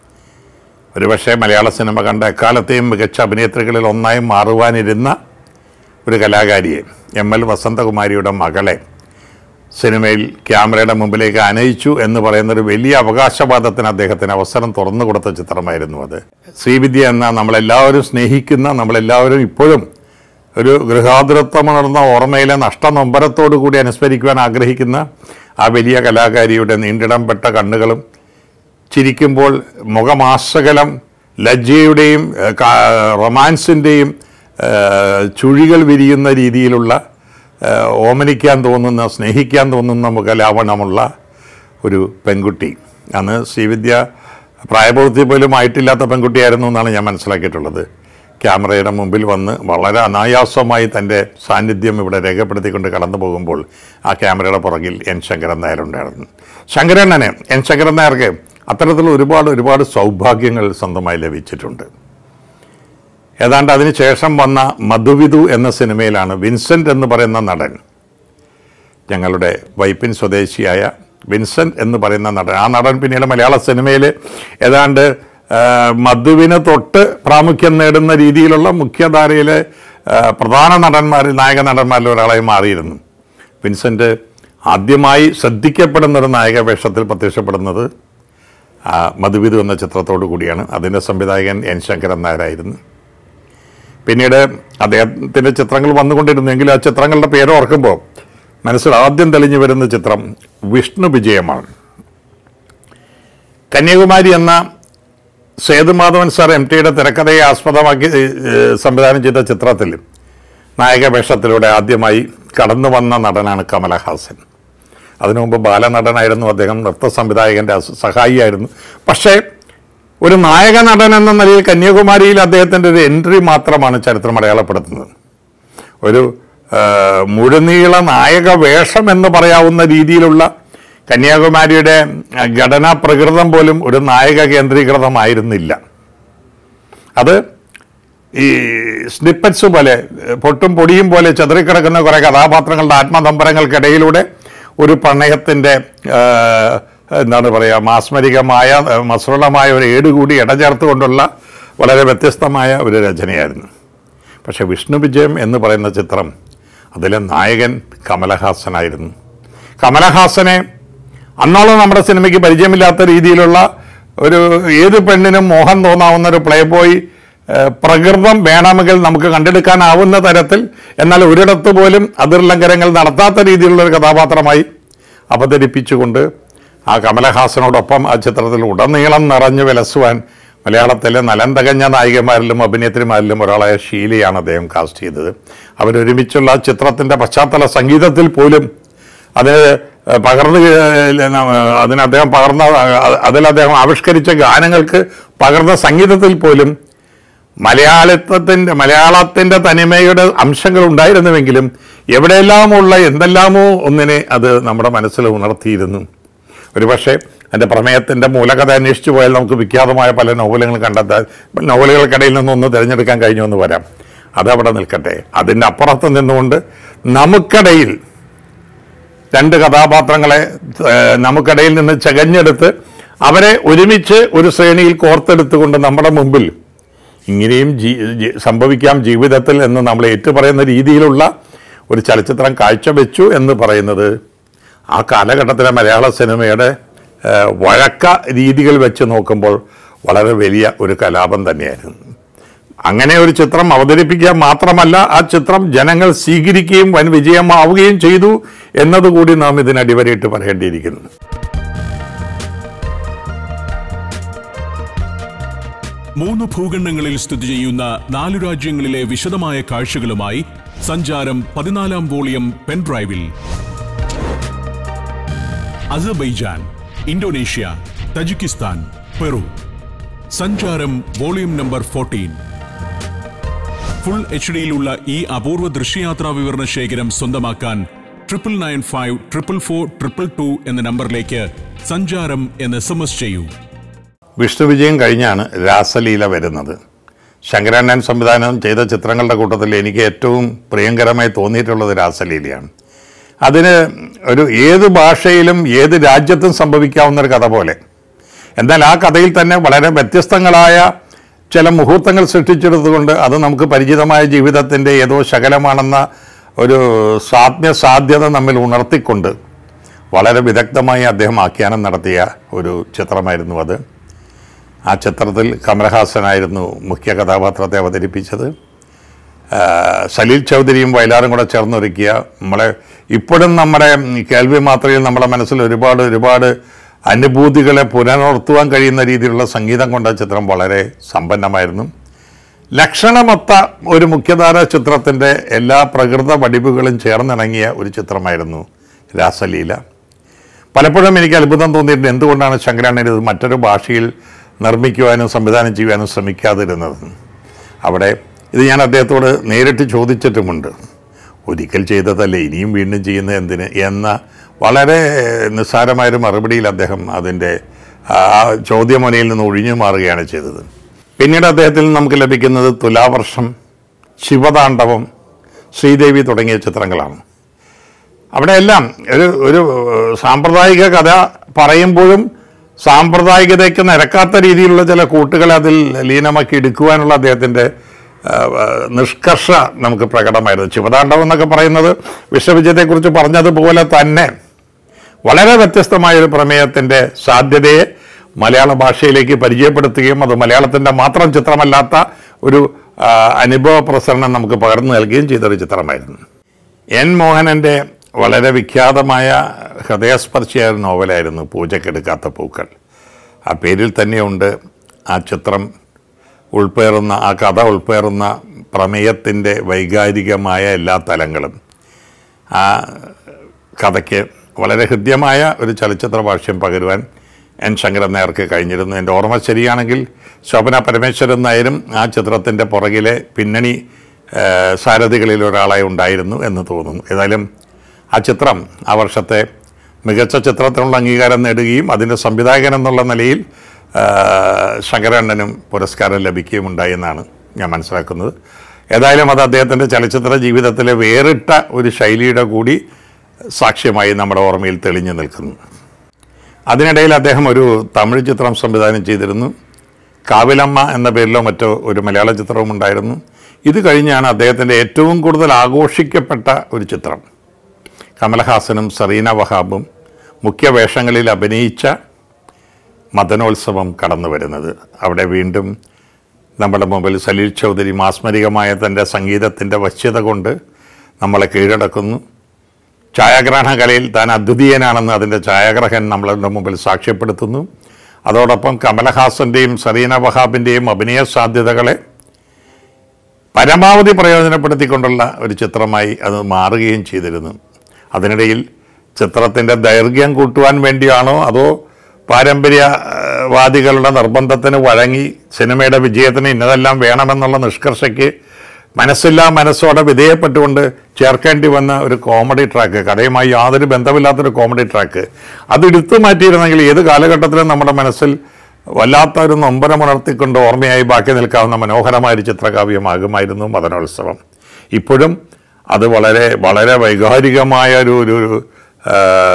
ഒരുപക്ഷെ മലയാള സിനിമ കണ്ട എക്കാലത്തെയും മികച്ച അഭിനേത്രികളിൽ ഒന്നായി മാറുവാനിരുന്ന ഒരു കലാകാരിയെ എം എൽ വസന്തകുമാരിയുടെ മകളെ സിനിമയിൽ ക്യാമറയുടെ മുമ്പിലേക്ക് അനയിച്ചു എന്ന് പറയുന്നൊരു വലിയ അവകാശവാദത്തിന് അദ്ദേഹത്തിന് അവസരം തുറന്നു കൊടുത്ത ചിത്രമായിരുന്നു അത് ശ്രീവിദ്യ എന്ന നമ്മളെല്ലാവരും സ്നേഹിക്കുന്ന നമ്മളെല്ലാവരും ഇപ്പോഴും ഒരു ഗൃഹാതുരത്വമുണർന്ന ഓർമ്മയിലെ നഷ്ടനൊമ്പരത്തോടു കൂടി അനുസ്മരിക്കുവാൻ ആഗ്രഹിക്കുന്ന ആ വലിയ കലാകാരിയുടെ നീണ്ടിടംപെട്ട കണ്ണുകളും ചിരിക്കുമ്പോൾ മുഖമാസകലം ലജ്ജയുടെയും ഏഹ്, കാ- റൊമാൻസിൻ്റെയും ഏഹ്, ചുഴികൾ വിരിയുന്ന രീതിയിലുള്ള ഏഹ്, ഓമനിക്കാൻ തോന്നുന്ന സ്നേഹിക്കാൻ തോന്നുന്ന മുഖലാവണമുള്ള ഒരു പെൺകുട്ടി അന്ന് ശ്രീവിദ്യ പ്രായപൂർത്തി പോലും ആയിട്ടില്ലാത്ത പെൺകുട്ടിയായിരുന്നു എന്നാണ് ഞാൻ മനസ്സിലാക്കിയിട്ടുള്ളത് ക്യാമറയുടെ മുമ്പിൽ വന്ന് വളരെ അനായാസമായി തൻ്റെ സാന്നിധ്യം ഇവിടെ രേഖപ്പെടുത്തിക്കൊണ്ട് കടന്നു പോകുമ്പോൾ ആ ക്യാമറയുടെ പുറകിൽ എൻ ശങ്കരൻ നായരുണ്ടായിരുന്നു ശങ്കരണ്ണന് എൻ ശങ്കരൻ നായർക്ക് അത്തരത്തിലുള്ള ഒരുപാട് ഒരുപാട് സൗഭാഗ്യങ്ങൾ സ്വന്തമായി ലഭിച്ചിട്ടുണ്ട് ഏതാണ്ട് അതിനുശേഷം വന്ന മധുവിധു എന്ന സിനിമയിലാണ് വിൻസെൻ്റ് എന്ന് പറയുന്ന നടൻ ഞങ്ങളുടെ വൈപ്പിൻ സ്വദേശിയായ വിൻസെൻ്റ് എന്ന് പറയുന്ന നടൻ ആ നടൻ പിന്നീട് മലയാള സിനിമയിൽ ഏതാണ്ട് ആ, മധുവിന് തൊട്ട് പ്രാമുഖ്യം നേടുന്ന രീതിയിലുള്ള മുഖ്യധാരയിലെ ആ, പ്രധാന നടന്മാരിൽ നായക നടന്മാരിൽ ഒരാളായി മാറിയിരുന്നു വിൻസെൻ്റ് ആദ്യമായി ശ്രദ്ധിക്കപ്പെടുന്ന ഒരു നായക വേഷത്തിൽ പ്രത്യക്ഷപ്പെടുന്നത് ആ, മധുവിധു എന്ന ചിത്രത്തോടു കൂടിയാണ് അതിൻ്റെ സംവിധായകൻ എൻ ശങ്കരൻ നായരായിരുന്നു പിന്നീട് അദ്ദേഹത്തിൻ്റെ ചിത്രങ്ങൾ വന്നുകൊണ്ടിരുന്നെങ്കിലും ആ ചിത്രങ്ങളുടെ പേര് ഓർക്കുമ്പോൾ മനസ്സിൽ ആദ്യം തെളിഞ്ഞു വരുന്ന ചിത്രം വിഷ്ണു വിജയമാണ് കന്യാകുമാരി എന്ന സേതുമാധവൻ സാർ എം ടിയുടെ തിരക്കഥയെ ആസ്പദമാക്കി ഏഹ്, സംവിധാനം ചെയ്ത ചിത്രത്തിൽ നായക വേഷത്തിലൂടെ ആദ്യമായി കടന്നു വന്ന നടനാണ് കമലഹാസൻ അതിനു മുമ്പ് ബാലനടനായിരുന്നു അദ്ദേഹം നൃത്ത സംവിധായകൻ്റെ അസ- സഹായിയായിരുന്നു പക്ഷേ ഒരു നായക നടൻ എന്ന നിലയിൽ കന്യാകുമാരിയിൽ അദ്ദേഹത്തിൻ്റെ ഒരു എൻട്രി മാത്രമാണ് ചരിത്രം അടയാളപ്പെടുത്തുന്നത് ഒരു ആ, മുഴുനീള നായക വേഷം എന്ന് പറയാവുന്ന രീതിയിലുള്ള കന്യാകുമാരിയുടെ ആ, ഘടനാ പ്രകൃതം പോലും ഒരു നായക കേന്ദ്രീകൃതമായിരുന്നില്ല അത് ഈ സ്നിപ്പറ്റ്സ് പോലെ പൊട്ടും പൊടിയും പോലെ ചെതറിക്കിടക്കുന്ന കുറേ കഥാപാത്രങ്ങളുടെ ആത്മതമ്പരങ്ങൾക്കിടയിലൂടെ ഒരു പ്രണയത്തിൻ്റെ ആ, എന്താണ് പറയുക മാസ്മരികമായ ആ, മസൃളമായ ഒരു ഏട് കൂടി ഇടചേർത്തുകൊണ്ടുള്ള വളരെ വ്യത്യസ്തമായ ഒരു രചനയായിരുന്നു പക്ഷേ വിഷ്ണു വിജയം എന്ന് പറയുന്ന ചിത്രം അതിലെ നായകൻ കമലഹാസനായിരുന്നു കമലഹാസനെ അന്നോളം നമ്മുടെ സിനിമയ്ക്ക് പരിചയമില്ലാത്ത രീതിയിലുള്ള ഒരു ഏത് പെണ്ണിനും മോഹം തോന്നാവുന്ന ഒരു പ്ലേ ബോയ് ഏഹ്, പ്രകൃതം വേണമെങ്കിൽ നമുക്ക് കണ്ടെടുക്കാനാവുന്ന തരത്തിൽ എന്നാൽ ഒരിടത്ത് പോലും അതിർലംഘനങ്ങൾ നടത്താത്ത രീതിയിലുള്ള ഒരു കഥാപാത്രമായി അവതരിപ്പിച്ചുകൊണ്ട് ആ കമലഹാസനോടൊപ്പം ആ ചിത്രത്തിൽ ഉടനീളം നിറഞ്ഞു വിലസുവാൻ മലയാളത്തിലെ നലം തകഞ്ഞ നായികമാരിലും അഭിനേത്രിമാരിലും ഒരാളായ ഷീലയാണ് അദ്ദേഹം കാസ്റ്റ് ചെയ്തത് അവരൊരുമിച്ചുള്ള ആ ചിത്രത്തിൻ്റെ പശ്ചാത്തല സംഗീതത്തിൽ പോലും അത് പകർന്ന് അതിന് അദ്ദേഹം പകർന്ന അതിൽ അദ്ദേഹം ആവിഷ്കരിച്ച ഗാനങ്ങൾക്ക് പകർന്ന സംഗീതത്തിൽ പോലും മലയാളിത്വത്തിൻ്റെ മലയാളത്തിൻ്റെ തനിമയുടെ അംശങ്ങൾ ഉണ്ടായിരുന്നുവെങ്കിലും എവിടെയെല്ലാമുള്ള എന്തെല്ലാമോ ഒന്നിനെ അത് നമ്മുടെ മനസ്സിൽ ഉണർത്തിയിരുന്നു ഒരുപക്ഷെ എൻ്റെ പ്രമേയത്തിൻ്റെ മൂലകഥ അന്വേഷിച്ചു പോയാൽ നമുക്ക് വിഖ്യാതമായ പല നോവലുകൾ കണ്ടെത്താൻ നോവലുകൾക്കിടയിൽ നിന്നൊന്ന് തിരഞ്ഞെടുക്കാൻ കഴിഞ്ഞു എന്ന് വരാം അതവിടെ നിൽക്കട്ടെ അതിൻ്റെ അപ്പുറത്ത് നിന്നുകൊണ്ട് നമുക്കിടയിൽ രണ്ട് കഥാപാത്രങ്ങളെ ഏഹ്, നമുക്കിടയിൽ നിന്ന് ചകഞ്ഞെടുത്ത് അവരെ ഒരുമിച്ച് ഒരു ശ്രേണിയിൽ കോർത്തെടുത്തുകൊണ്ട് നമ്മുടെ മുമ്പിൽ ഇങ്ങനെയും ജീ ജി- സംഭവിക്കാം ജീവിതത്തിൽ എന്ന് നമ്മൾ ഏറ്റുപറയുന്ന രീതിയിലുള്ള ഒരു ചലച്ചിത്രം കാഴ്ചവെച്ചു എന്ന് പറയുന്നത് ആ കാലഘട്ടത്തിലെ മലയാള സിനിമയുടെ ഏഹ്, വഴക്ക രീതികൾ വെച്ച് നോക്കുമ്പോൾ വളരെ വലിയ ഒരു കലാപം തന്നെയായിരുന്നു അങ്ങനെ ഒരു ചിത്രം അവതരിപ്പിക്കുക മാത്രമല്ല ആ ചിത്രം ജനങ്ങൾ സ്വീകരിക്കുകയും വൻ വിജയമാവുകയും ചെയ്തു എന്നതുകൂടി നാം ഇതിനടിവരയിട്ട് പറയേണ്ടിയിരിക്കുന്നു മൂന്ന് ഭൂഖണ്ഡങ്ങളിൽ സ്ഥിതി ചെയ്യുന്ന നാലു രാജ്യങ്ങളിലെ വിശദമായ കാഴ്ചകളുമായി സഞ്ചാരം പതിനാലാം വോളിയം പെൻഡ്രൈവിൽ Azerbaijan Indonesia Tajikistan Peru Sancharam volume number fourteen full H ഡിയിലുള്ള ഈ അപൂർവ ദൃശ്യയാത്രാ വിവരണ ശേഖരം സ്വന്തമാക്കാൻ triple nine five triple four triple two എന്ന നമ്പറിലേക്ക് സഞ്ചാരം എന്ന് എസ് എം എസ് ചെയ്യൂ വിഷ്ണു വിജയം കഴിഞ്ഞാണ് രാസലീല വരുന്നത് ശങ്കരാനൻ സംവിധാനം ചെയ്ത ചിത്രങ്ങളുടെ കൂട്ടത്തിൽ എനിക്ക് ഏറ്റവും പ്രിയങ്കരമായി തോന്നിയിട്ടുള്ളത് രാസലീലയാണ് അതിന് ഒരു ഏത് ഭാഷയിലും ഏത് രാജ്യത്തും സംഭവിക്കാവുന്ന ഒരു കഥ പോലെ എന്നാൽ ആ കഥയിൽ തന്നെ വളരെ വ്യത്യസ്തങ്ങളായ ചില മുഹൂർത്തങ്ങൾ സൃഷ്ടിച്ചെടുത്തുകൊണ്ട് അത് നമുക്ക് പരിചിതമായ ജീവിതത്തിൻ്റെ ഏതോ ശകലമാണെന്ന ഒരു സാധ്യ സാധ്യത നമ്മിൽ ഉണർത്തിക്കൊണ്ട് വളരെ വിദഗ്ധമായി അദ്ദേഹം ആഖ്യാനം നടത്തിയ ഒരു ചിത്രമായിരുന്നു അത് ആ ചിത്രത്തിൽ കമലഹാസനായിരുന്നു മുഖ്യ കഥാപാത്രത്തെ അവതരിപ്പിച്ചത് ആ, സലീൽ ചൗധരിയും വയലാറും കൂടെ ചേർന്നൊരുക്കിയ നമ്മളെ ഇപ്പോഴും നമ്മുടെ കേൾവി മാത്രയിൽ നമ്മുടെ മനസ്സിൽ ഒരുപാട് ഒരുപാട് അനുഭൂതികളെ പുനരുണർത്തുവാൻ കഴിയുന്ന രീതിയിലുള്ള സംഗീതം കൊണ്ട ചിത്രം വളരെ സമ്പന്നമായിരുന്നു ലക്ഷണമൊത്ത ഒരു മുഖ്യധാര ചിത്രത്തിൻ്റെ എല്ലാ പ്രകൃത വടിവുകളും ചേർന്നിണങ്ങിയ ഒരു ചിത്രമായിരുന്നു രാസലീല പലപ്പോഴും എനിക്ക് അത്ഭുതം തോന്നിയിട്ടുണ്ട് എന്തുകൊണ്ടാണ് ശങ്കരാണൻ ഇത് മറ്റൊരു ഭാഷയിൽ നിർമ്മിക്കുവാനും സംവിധാനം ചെയ്യുവാനും ശ്രമിക്കാതിരുന്നത് അവിടെ ഇത് ഞാൻ അദ്ദേഹത്തോട് നേരിട്ട് ചോദിച്ചിട്ടുമുണ്ട് ഒരിക്കൽ ചെയ്തതല്ലേ ഇനിയും വീണ്ടും ചെയ്യുന്നത് എന്തിന് എന്ന വളരെ നിസ്സാരമായൊരു മറുപടിയിൽ അദ്ദേഹം അതിൻ്റെ ആ ചോദ്യമനയിൽ നിന്ന് ഒഴിഞ്ഞു മാറുകയാണ് ചെയ്തത് പിന്നീട് അദ്ദേഹത്തിൽ നിന്ന് നമുക്ക് ലഭിക്കുന്നത് തുലാവർഷം ശിവതാണ്ഡവം ശ്രീദേവി തുടങ്ങിയ ചിത്രങ്ങളാണ് അവിടെയെല്ലാം ഒരു ഒരു സാമ്പ്രദായിക കഥ പറയുമ്പോഴും സാമ്പ്രദായികതയ്ക്ക് നിരക്കാത്ത രീതിയിലുള്ള ചില കൂട്ടുകളെ അതിൽ ലീനമാക്കി എടുക്കുവാനുള്ള അദ്ദേഹത്തിൻ്റെ ആ, ആ, നിഷ്കർഷ നമുക്ക് പ്രകടമായിരുന്നു ശിവതാണ്ഡവം എന്നൊക്കെ പറയുന്നത് വിശ്വവിജയത്തെക്കുറിച്ച് പറഞ്ഞതുപോലെ തന്നെ വളരെ വ്യത്യസ്തമായ ഒരു പ്രമേയത്തിൻ്റെ സാധ്യതയെ മലയാള ഭാഷയിലേക്ക് പരിചയപ്പെടുത്തുകയും അത് മലയാളത്തിൻ്റെ മാത്രം ചിത്രമല്ലാത്ത ഒരു ആ, അനുഭവ പ്രസരണം നമുക്ക് പകർന്നു നൽകുകയും ചെയ്തൊരു ചിത്രമായിരുന്നു എൻ മോഹനൻ്റെ വളരെ വിഖ്യാതമായ ഹൃദയസ്പർശിയായ ഒരു നോവലായിരുന്നു പൂജക്കെടുക്കാത്ത പൂക്കൾ ആ പേരിൽ തന്നെയുണ്ട് ആ ചിത്രം ഉൾപ്പേറുന്ന ആ കഥ ഉൾപ്പേറുന്ന പ്രമേയത്തിൻ്റെ വൈകാരികമായ എല്ലാ തലങ്ങളും ആ കഥയ്ക്ക് വളരെ ഹൃദ്യമായ ഒരു ചലച്ചിത്ര ഭാഷ്യം പകരുവാൻ എൻ ശങ്കരൻ നായർക്ക് കഴിഞ്ഞിരുന്നു എൻ്റെ ഓർമ്മ ശരിയാണെങ്കിൽ ശോഭന പരമേശ്വരൻ നായരും ആ ചിത്രത്തിൻ്റെ പുറകിലെ പിന്നണി ആ, സാരഥികളിൽ ഒരാളായി ഉണ്ടായിരുന്നു എന്ന് തോന്നുന്നു ഏതായാലും ആ ചിത്രം ആ വർഷത്തെ മികച്ച ചിത്രത്തിനുള്ള അംഗീകാരം നേടുകയും അതിൻ്റെ സംവിധായകൻ എന്നുള്ള നിലയിൽ ആ, ശങ്കരണ്ണനും പുരസ്കാരം ലഭിക്കുകയും ഉണ്ടായി എന്നാണ് ഞാൻ മനസ്സിലാക്കുന്നത് ഏതായാലും അത് അദ്ദേഹത്തിൻ്റെ ചലച്ചിത്ര ജീവിതത്തിലെ വേറിട്ട ഒരു ശൈലിയുടെ കൂടി സാക്ഷ്യമായി നമ്മുടെ ഓർമ്മയിൽ തെളിഞ്ഞു നിൽക്കുന്നു അതിനിടയിൽ അദ്ദേഹം ഒരു തമിഴ് ചിത്രം സംവിധാനം ചെയ്തിരുന്നു കാവിലമ്മ എന്ന പേരിലോ മറ്റോ ഒരു മലയാള ചിത്രവും ഉണ്ടായിരുന്നു ഇത് കഴിഞ്ഞാണ് അദ്ദേഹത്തിൻ്റെ ഏറ്റവും കൂടുതൽ ആഘോഷിക്കപ്പെട്ട ഒരു ചിത്രം കമലഹാസനും സറീന വഹാബും മുഖ്യ വേഷങ്ങളിൽ അഭിനയിച്ച മദനോത്സവം കടന്നു വരുന്നത് അവിടെ വീണ്ടും നമ്മുടെ മുമ്പിൽ സലീൽ ചൗധരി മാസ്മരികമായ തൻ്റെ സംഗീതത്തിൻ്റെ വശ്യത കൊണ്ട് നമ്മളെ കീഴടക്കുന്നു ഛായാഗ്രഹണ കലയിൽ താൻ അദ്വിതീയനാണെന്ന് അതിൻ്റെ ഛായാഗ്രഹൻ നമ്മളുടെ മുമ്പിൽ സാക്ഷ്യപ്പെടുത്തുന്നു അതോടൊപ്പം കമലഹാസൻ്റെയും സറീന വഹാബിൻ്റെയും അഭിനയ സാധ്യതകളെ പരമാവധി പ്രയോജനപ്പെടുത്തിക്കൊണ്ടുള്ള ഒരു ചിത്രമായി അത് മാറുകയും ചെയ്തിരുന്നു അതിനിടയിൽ ചിത്രത്തിൻ്റെ ദൈർഘ്യം കൂട്ടുവാൻ വേണ്ടിയാണോ അതോ പാരമ്പര്യവാദികളുടെ നിർബന്ധത്തിന് വഴങ്ങി സിനിമയുടെ വിജയത്തിന് ഇന്നതെല്ലാം വേണമെന്നുള്ള നിഷ്കർഷയ്ക്ക് മനസ്സില്ലാ മനസ്സോടെ വിധേയപ്പെട്ടുകൊണ്ട് ചേർക്കേണ്ടി വന്ന ഒരു കോമഡി ട്രാക്ക് കഥയുമായി യാതൊരു ബന്ധമില്ലാത്തൊരു കോമഡി ട്രാക്ക് അത് എടുത്തു മാറ്റിയിരുന്നെങ്കിൽ ഏത് കാലഘട്ടത്തിലും നമ്മുടെ മനസ്സിൽ വല്ലാത്ത ഒരു നൊമ്പരമുണർത്തിക്കൊണ്ട് ഓർമ്മയായി ബാക്കി നിൽക്കാവുന്ന മനോഹരമായ ഒരു ചിത്രകാവ്യമാകുമായിരുന്നു മദനോത്സവം ഇപ്പോഴും അത് വളരെ വളരെ വൈകാരികമായ ഒരു ഒരു ഒരു, ആ,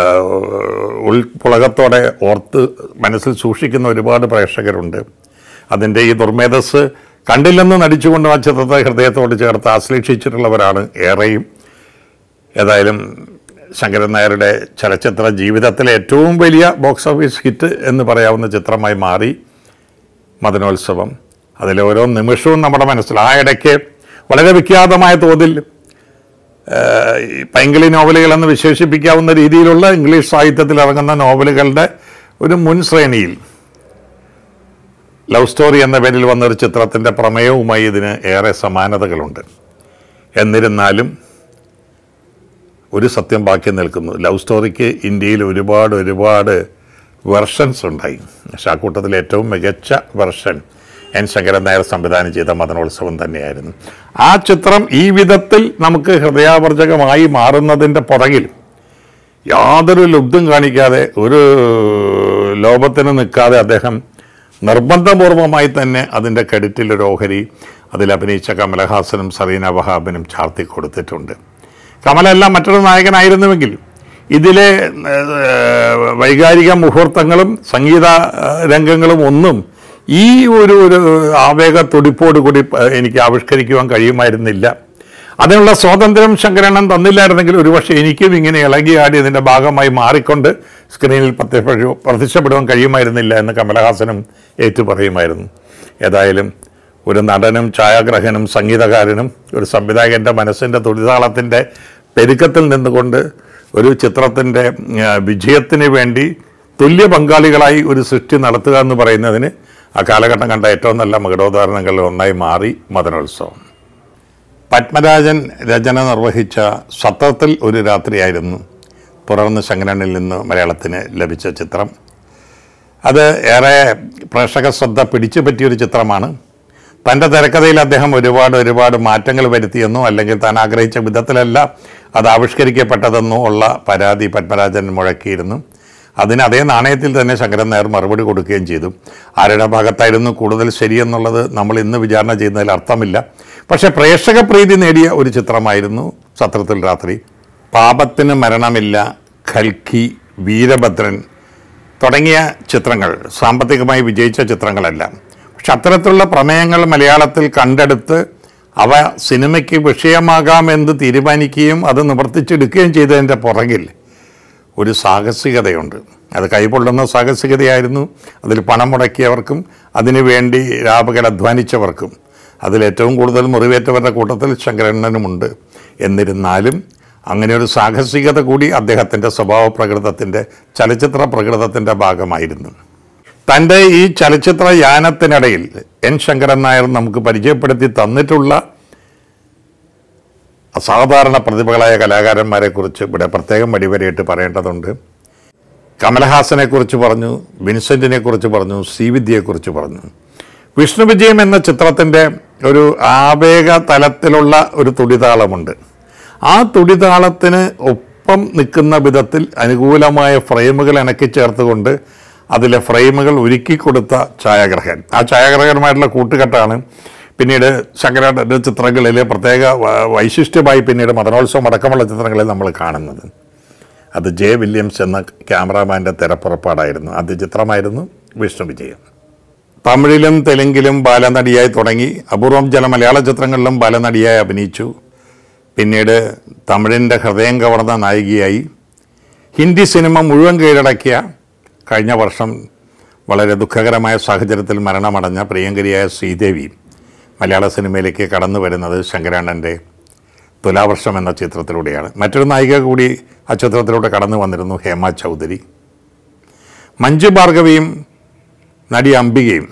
ഉൾപുളകത്തോടെ ഓർത്ത് മനസ്സിൽ സൂക്ഷിക്കുന്ന ഒരുപാട് പ്രേക്ഷകരുണ്ട് അതിൻ്റെ ഈ ദുർമേധസ് കണ്ടില്ലെന്ന് നടിച്ചുകൊണ്ട് ആ ചിത്രത്തെ ഹൃദയത്തോട് ചേർത്ത് ആശ്ലേഷിച്ചിട്ടുള്ളവരാണ് ഏറെയും ഏതായാലും ശങ്കരൻ നായരുടെ ചലച്ചിത്ര ജീവിതത്തിലെ ഏറ്റവും വലിയ ബോക്സ് ഓഫീസ് ഹിറ്റ് എന്ന് പറയാവുന്ന ചിത്രമായി മാറി മദനോത്സവം അതിലെ ഓരോ നിമിഷവും നമ്മുടെ മനസ്സിൽ ആ ഇടയ്ക്ക് വളരെ വിഖ്യാതമായ തോതിൽ ഏഹ്, ഈ പൈങ്കിളി നോവലുകൾ എന്ന് വിശേഷിപ്പിക്കാവുന്ന രീതിയിലുള്ള ഇംഗ്ലീഷ് സാഹിത്യത്തിൽ ഇറങ്ങുന്ന നോവലുകളുടെ ഒരു മുൻ ശ്രേണിയിൽ ലവ് സ്റ്റോറി എന്ന പേരിൽ വന്നൊരു ചിത്രത്തിൻ്റെ പ്രമേയവുമായി ഇതിന് ഏറെ സമാനതകളുണ്ട് എന്നിരുന്നാലും ഒരു സത്യം ബാക്കി നിൽക്കുന്നു ലവ് സ്റ്റോറിക്ക് ഇന്ത്യയിൽ ഒരുപാട് ഒരുപാട് വെർഷൻസ് ഉണ്ടായി പക്ഷെ ആ കൂട്ടത്തിൽ ഏറ്റവും മികച്ച വെർഷൻ എൻ ശങ്കരൻ നായർ സംവിധാനം ചെയ്ത മദനോത്സവം തന്നെയായിരുന്നു ആ ചിത്രം ഈ വിധത്തിൽ നമുക്ക് ഹൃദയാവർജകമായി മാറുന്നതിൻ്റെ പുറകിൽ യാതൊരു ലുബ്ധം കാണിക്കാതെ ഒരു ലോപത്തിന് നിൽക്കാതെ അദ്ദേഹം നിർബന്ധപൂർവമായി തന്നെ അതിൻ്റെ ക്രെഡിറ്റിൽ ഒരു ഓഹരി അതിൽ അഭിനയിച്ച കമലഹാസനും സറീന വഹാബിനും ചാർത്തി കൊടുത്തിട്ടുണ്ട് കമലല്ല മറ്റൊരു നായകനായിരുന്നുവെങ്കിൽ ഇതിലെ ഏഹ്, വൈകാരിക മുഹൂർത്തങ്ങളും സംഗീത ഏഹ്, രംഗങ്ങളും ഒന്നും ഈ ഒരു ഒരു ആവേഗ തുടിപ്പോട് കൂടി ഏഹ്, എനിക്ക് ആവിഷ്കരിക്കുവാൻ കഴിയുമായിരുന്നില്ല അതിനുള്ള സ്വാതന്ത്ര്യം ശങ്കരണ്ണൻ തന്നില്ലായിരുന്നെങ്കിൽ ഒരുപക്ഷെ എനിക്കും ഇങ്ങനെ ഇളകിയാടി ഇതിൻ്റെ ഭാഗമായി മാറിക്കൊണ്ട് സ്ക്രീനിൽ പ്രത്യക്ഷ പ്രത്യക്ഷപ്പെടുവാൻ കഴിയുമായിരുന്നില്ല എന്ന് കമലഹാസനും ഏറ്റു പറയുമായിരുന്നു ഏതായാലും ഒരു നടനും ഛായാഗ്രഹനും സംഗീതകാരനും ഒരു സംവിധായകൻ്റെ മനസ്സിൻ്റെ തുടിതാളത്തിൻ്റെ പെരുക്കത്തിൽ നിന്നുകൊണ്ട് ഒരു ചിത്രത്തിൻ്റെ ആ, വിജയത്തിന് വേണ്ടി തുല്യ പങ്കാളികളായി ഒരു സൃഷ്ടി നടത്തുക എന്ന് പറയുന്നതിന് ആ കാലഘട്ടം കണ്ട ഏറ്റവും നല്ല മകുടോദാഹരണങ്ങളിൽ ഒന്നായി മാറി മദനോത്സവം പത്മരാജൻ രചന നിർവഹിച്ച സത്രത്തിൽ ഒരു രാത്രിയായിരുന്നു തുടർന്ന് ശങ്കരനിൽ നിന്ന് മലയാളത്തിന് ലഭിച്ച ചിത്രം അത് ഏറെ പ്രേക്ഷക ശ്രദ്ധ പിടിച്ചു പറ്റിയൊരു ചിത്രമാണ് തൻ്റെ തിരക്കഥയിൽ അദ്ദേഹം ഒരുപാട് ഒരുപാട് മാറ്റങ്ങൾ വരുത്തിയെന്നോ അല്ലെങ്കിൽ താൻ ആഗ്രഹിച്ച വിധത്തിലല്ല അത് ആവിഷ്കരിക്കപ്പെട്ടതെന്നോ ഉള്ള പരാതി പത്മരാജൻ മുഴക്കിയിരുന്നു അതിന് അതേ നാണയത്തിൽ തന്നെ ശങ്കരൻ നായർ മറുപടി കൊടുക്കുകയും ചെയ്തു ആരുടെ ഭാഗത്തായിരുന്നു കൂടുതൽ ശരിയെന്നുള്ളത് നമ്മൾ ഇന്ന് വിചാരണ ചെയ്യുന്നതിൽ അർത്ഥമില്ല പക്ഷേ പ്രേക്ഷക പ്രീതി നേടിയ ഒരു ചിത്രമായിരുന്നു സത്രത്തിൽ രാത്രി പാപത്തിന് മരണമില്ല ഖൽക്കി വീരഭദ്രൻ തുടങ്ങിയ ചിത്രങ്ങൾ സാമ്പത്തികമായി വിജയിച്ച ചിത്രങ്ങളല്ല പക്ഷെ അത്തരത്തിലുള്ള പ്രമേയങ്ങൾ മലയാളത്തിൽ കണ്ടെടുത്ത് അവ സിനിമയ്ക്ക് വിഷയമാകാമെന്ന് തീരുമാനിക്കുകയും അത് നിവർത്തിച്ചെടുക്കുകയും ചെയ്തതിൻ്റെ പുറകിൽ ഒരു സാഹസികതയുണ്ട് അത് കൈകൊള്ളുന്ന സാഹസികതയായിരുന്നു അതിൽ പണം മുടക്കിയവർക്കും അതിനുവേണ്ടി രാപകൽ അധ്വാനിച്ചവർക്കും അതിലേറ്റവും കൂടുതൽ മുറിവേറ്റവരുടെ കൂട്ടത്തിൽ ശങ്കരണ്ണനുമുണ്ട് എന്നിരുന്നാലും അങ്ങനെ ഒരു സാഹസികത കൂടി അദ്ദേഹത്തിൻ്റെ സ്വഭാവ പ്രകൃതത്തിൻ്റെ ചലച്ചിത്ര പ്രകൃതത്തിൻ്റെ ഭാഗമായിരുന്നു തൻ്റെ ഈ ചലച്ചിത്ര യാനത്തിനിടയിൽ എൻ ശങ്കരൻ നായർ നമുക്ക് പരിചയപ്പെടുത്തി തന്നിട്ടുള്ള അസാധാരണ പ്രതിഭകളായ കലാകാരന്മാരെക്കുറിച്ച് ഇവിടെ പ്രത്യേകം വടിവരയിട്ട് പറയേണ്ടതുണ്ട് കമലഹാസനെക്കുറിച്ച് പറഞ്ഞു വിൻസെൻറ്റിനെക്കുറിച്ച് പറഞ്ഞു ശ്രീവിദ്യയെക്കുറിച്ച് പറഞ്ഞു വിഷ്ണു വിജയം എന്ന ചിത്രത്തിൻ്റെ ഒരു ആവേഗ തലത്തിലുള്ള ഒരു തുടിതാളമുണ്ട് ആ തുടിതാളത്തിന് ഒപ്പം നിൽക്കുന്ന വിധത്തിൽ അനുകൂലമായ ഫ്രെയിമുകൾ ഇണക്കി ചേർത്തുകൊണ്ട് അതിലെ ഫ്രെയിമുകൾ ഒരുക്കി കൊടുത്ത ഛായാഗ്രഹൻ ആ ഛായാഗ്രഹനുമായിട്ടുള്ള കൂട്ടുകെട്ടാണ് പിന്നീട് ശങ്കരാചാര്യ ചിത്രങ്ങളിലെ പ്രത്യേക വ- വൈശിഷ്ട്യമായി പിന്നീട് മദനോത്സവം അടക്കമുള്ള ചിത്രങ്ങളിൽ നമ്മൾ കാണുന്നത് അത് ജെ വില്യംസ് എന്ന ക്യാമറാമാൻ്റെ തിരപ്പുറപ്പാടായിരുന്നു ആദ്യ ചിത്രമായിരുന്നു വിഷ്ണു വിജയം തമിഴിലും തെലുങ്കിലും ബാലനടിയായി തുടങ്ങി അപൂർവം ചില മലയാള ചിത്രങ്ങളിലും ബാലനടിയായി അഭിനയിച്ചു പിന്നീട് തമിഴിൻ്റെ ഹൃദയം കവർന്ന നായികയായി ഹിന്ദി സിനിമ മുഴുവൻ കീഴടക്കിയ കഴിഞ്ഞ വർഷം വളരെ ദുഃഖകരമായ സാഹചര്യത്തിൽ മരണമടഞ്ഞ പ്രിയങ്കരിയായ ശ്രീദേവി മലയാള സിനിമയിലേക്ക് കടന്നു വരുന്നത് ശങ്കരാണൻ്റെ തുലാവർഷം എന്ന ചിത്രത്തിലൂടെയാണ് മറ്റൊരു നായിക കൂടി ആ ചിത്രത്തിലൂടെ കടന്നു വന്നിരുന്നു ഹേമ ചൗധരി മഞ്ജു ഭാർഗവിയും നടി അംബികയും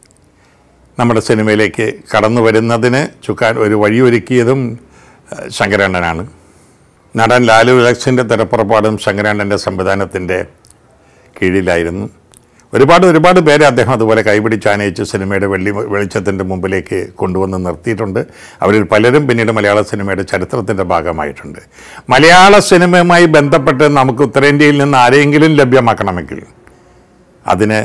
നമ്മുടെ സിനിമയിലേക്ക് കടന്നു വരുന്നതിന് ചുക്കാൻ ഒരു വഴിയൊരുക്കിയതും ഏഹ്, ശങ്കരാണ്ണനാണ് നടൻ ലാലു വിലക്സിൻ്റെ തിരപ്പുറപ്പാടും ശങ്കരാണ്ണൻ്റെ സംവിധാനത്തിൻ്റെ കീഴിലായിരുന്നു ഒരുപാട് ഒരുപാട് പേരെ അദ്ദേഹം അതുപോലെ കൈപിടിച്ചാനയിച്ച് സിനിമയുടെ വെള്ളി വെളിച്ചത്തിൻ്റെ മുമ്പിലേക്ക് കൊണ്ടുവന്ന് നിർത്തിയിട്ടുണ്ട് അവരിൽ പലരും പിന്നീട് മലയാള സിനിമയുടെ ചരിത്രത്തിൻ്റെ ഭാഗമായിട്ടുണ്ട് മലയാള സിനിമയുമായി ബന്ധപ്പെട്ട് നമുക്ക് ഉത്തരേന്ത്യയിൽ നിന്ന് ആരെയെങ്കിലും ലഭ്യമാക്കണമെങ്കിൽ അതിന്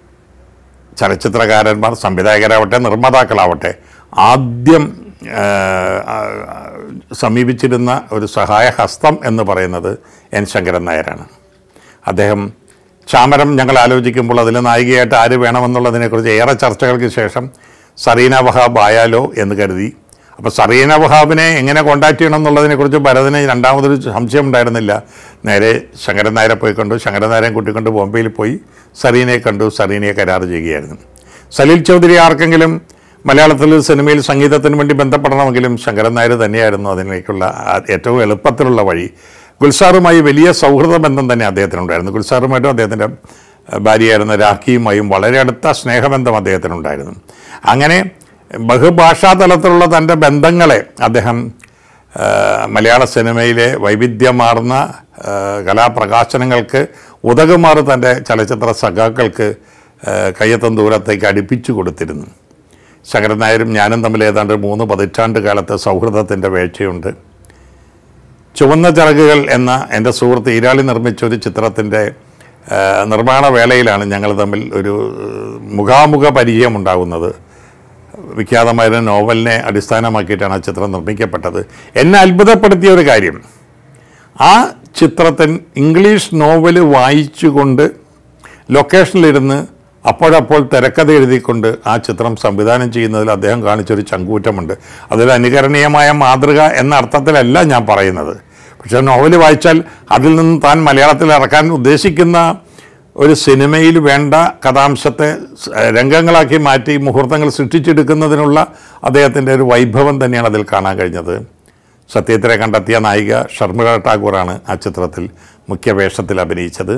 ചലച്ചിത്രകാരന്മാർ സംവിധായകരാവട്ടെ നിർമ്മാതാക്കളാവട്ടെ ആദ്യം ആ, ആ, സമീപിച്ചിരുന്ന ഒരു സഹായഹസ്തം എന്ന് പറയുന്നത് എൻ ശങ്കരൻ നായരാണ് അദ്ദേഹം ചാമരം ഞങ്ങൾ ആലോചിക്കുമ്പോൾ അതിൽ നായികയായിട്ട് ആര് വേണമെന്നുള്ളതിനെക്കുറിച്ച് ഏറെ ചർച്ചകൾക്ക് ശേഷം സറീന വഹാബ് ആയാലോ എന്ന് കരുതി അപ്പോൾ സറീന വഹാബിനെ എങ്ങനെ കോണ്ടാക്ട് ചെയ്യണം എന്നുള്ളതിനെക്കുറിച്ച് ഭരതന് രണ്ടാമതൊരു സംശയം ഉണ്ടായിരുന്നില്ല നേരെ ശങ്കരൻ നായരെ പോയി കണ്ടു ശങ്കരൻ നായരെ കൂട്ടിക്കൊണ്ട് ബോംബെയിൽ പോയി സറീനയെ കണ്ടു സറീനയെ കരാർ ചെയ്യുകയായിരുന്നു സലീൽ ചൗധരി ആർക്കെങ്കിലും മലയാളത്തിൽ സിനിമയിൽ സംഗീതത്തിന് വേണ്ടി ബന്ധപ്പെടണമെങ്കിലും ശങ്കരൻ നായർ തന്നെയായിരുന്നു അതിലേക്കുള്ള ആ- ഏറ്റവും എളുപ്പത്തിലുള്ള വഴി ഗുൽസാറുമായി വലിയ സൗഹൃദ ബന്ധം തന്നെ അദ്ദേഹത്തിനുണ്ടായിരുന്നു ഗുൽസാറുമായിട്ടും അദ്ദേഹത്തിൻ്റെ അഹ്, ഭാര്യയായിരുന്ന രാഖിയുമായും വളരെ അടുത്ത സ്നേഹബന്ധം അദ്ദേഹത്തിനുണ്ടായിരുന്നു അങ്ങനെ ബഹുഭാഷാ തലത്തിലുള്ള തൻ്റെ ബന്ധങ്ങളെ അദ്ദേഹം ആ, മലയാള സിനിമയിലെ വൈവിധ്യമാർന്ന ആ, കലാപ്രകാശനങ്ങൾക്ക് ഉതകുമാറ് തൻ്റെ ചലച്ചിത്ര സഖാക്കൾക്ക് ആ, കയ്യെത്തും ദൂരത്തേക്ക് അടുപ്പിച്ചു കൊടുത്തിരുന്നു ശങ്കരൻ നായരും ഞാനും തമ്മിൽ ഏതാണ്ട് മൂന്ന് പതിറ്റാണ്ട് കാലത്തെ സൗഹൃദത്തിൻ്റെ വേഴ്ചയുണ്ട് ചുവന്ന ചിറകുകൾ എന്ന എൻ്റെ സുഹൃത്ത് ഈരാളി നിർമ്മിച്ച ഒരു ചിത്രത്തിൻ്റെ ആ, നിർമ്മാണ വേളയിലാണ് ഞങ്ങൾ തമ്മിൽ ഒരു മുഖാമുഖ പരിചയം ഉണ്ടാകുന്നത് വിഖ്യാതമായ നോവലിനെ അടിസ്ഥാനമാക്കിയിട്ടാണ് ആ ചിത്രം നിർമ്മിക്കപ്പെട്ടത് എന്നെ അത്ഭുതപ്പെടുത്തിയ ഒരു കാര്യം ആ ചിത്രത്തിൽ ഇംഗ്ലീഷ് നോവൽ വായിച്ചുകൊണ്ട് ലൊക്കേഷനിലിരുന്ന് അപ്പോഴപ്പോൾ തിരക്കഥ എഴുതിക്കൊണ്ട് ആ ചിത്രം സംവിധാനം ചെയ്യുന്നതിൽ അദ്ദേഹം കാണിച്ചൊരു ചങ്കൂറ്റമുണ്ട് അതിൽ അനുകരണീയമായ മാതൃക എന്ന അർത്ഥത്തിലല്ല ഞാൻ പറയുന്നത് പക്ഷേ നോവൽ വായിച്ചാൽ അതിൽ നിന്ന് താൻ മലയാളത്തിൽ ഇറക്കാൻ ഉദ്ദേശിക്കുന്ന ഒരു സിനിമയിൽ വേണ്ട കഥാംശത്തെ സ്- രംഗങ്ങളാക്കി മാറ്റി മുഹൂർത്തങ്ങൾ സൃഷ്ടിച്ചെടുക്കുന്നതിനുള്ള അദ്ദേഹത്തിൻ്റെ ഒരു വൈഭവം തന്നെയാണ് അതിൽ കാണാൻ കഴിഞ്ഞത് സത്യത്തിനെ കണ്ടെത്തിയ നായിക ഷർമിള ടാഗോറാണ് ആ ചിത്രത്തിൽ മുഖ്യ വേഷത്തിൽ അഭിനയിച്ചത്